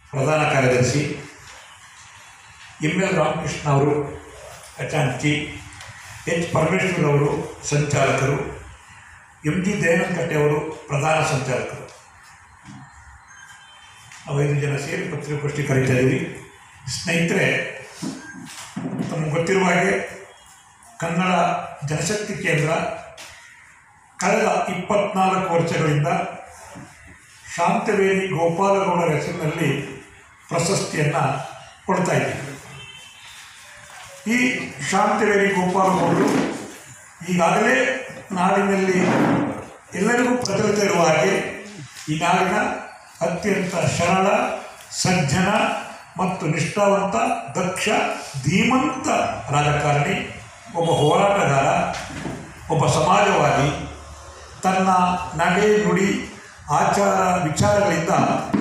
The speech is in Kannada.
ಪ್ರಧಾನ ಕಾರ್ಯದರ್ಶಿ ಎಮ್ ಎಲ್ ರಾಮಕೃಷ್ಣ ಅವರು ಖಜಾಂಚಿ ಎಚ್ ಪರಮೇಶ್ವರ್ ಅವರು ಸಂಚಾಲಕರು ಎಂ ಜಿ ದಯಾನಂದ ಕಟ್ಟೆ ಅವರು ಪ್ರಧಾನ ಸಂಚಾಲಕರು ಐದು ಜನ ಸೇರಿ ಪತ್ರಿಕಾಗೋಷ್ಠಿ ಕರೀತಾ ಇದ್ದೀವಿ ಸ್ನೇಹಿತರೆ ತಮಗೆ ಗೊತ್ತಿರುವ ಹಾಗೆ ಕನ್ನಡ ಜನಶಕ್ತಿ ಕೇಂದ್ರ ಕಳೆದ ಇಪ್ಪತ್ನಾಲ್ಕು ವರ್ಷಗಳಿಂದ ಶಾಂತವೇರಿ ಗೋಪಾಲಗೌಡರ ಹೆಸರಿನಲ್ಲಿ ಪ್ರಶಸ್ತಿಯನ್ನು ಕೊಡ್ತಾ ಇದ್ದೀವಿ ಈ ಶಾಂತವೇರಿ ಗೋಪಾಲಗೌಡರು ಈಗಾಗಲೇ ನಾಡಿನಲ್ಲಿ ಎಲ್ಲರಿಗೂ ಪ್ರಚಲಿತ ಇರುವ ಹಾಗೆ ಈ ನಾಡಿನ ಅತ್ಯಂತ ಸರಳ ಸಜ್ಜನ ಮತ್ತು ನಿಷ್ಠಾವಂತ ದಕ್ಷ ಧೀಮಂತ ರಾಜಕಾರಣಿ ಒಬ್ಬ ಹೋರಾಟಗಾರ ಒಬ್ಬ ಸಮಾಜವಾದಿ ತನ್ನ ನಡೆ ನುಡಿ ಆಚಾರ ವಿಚಾರಗಳಿಂದ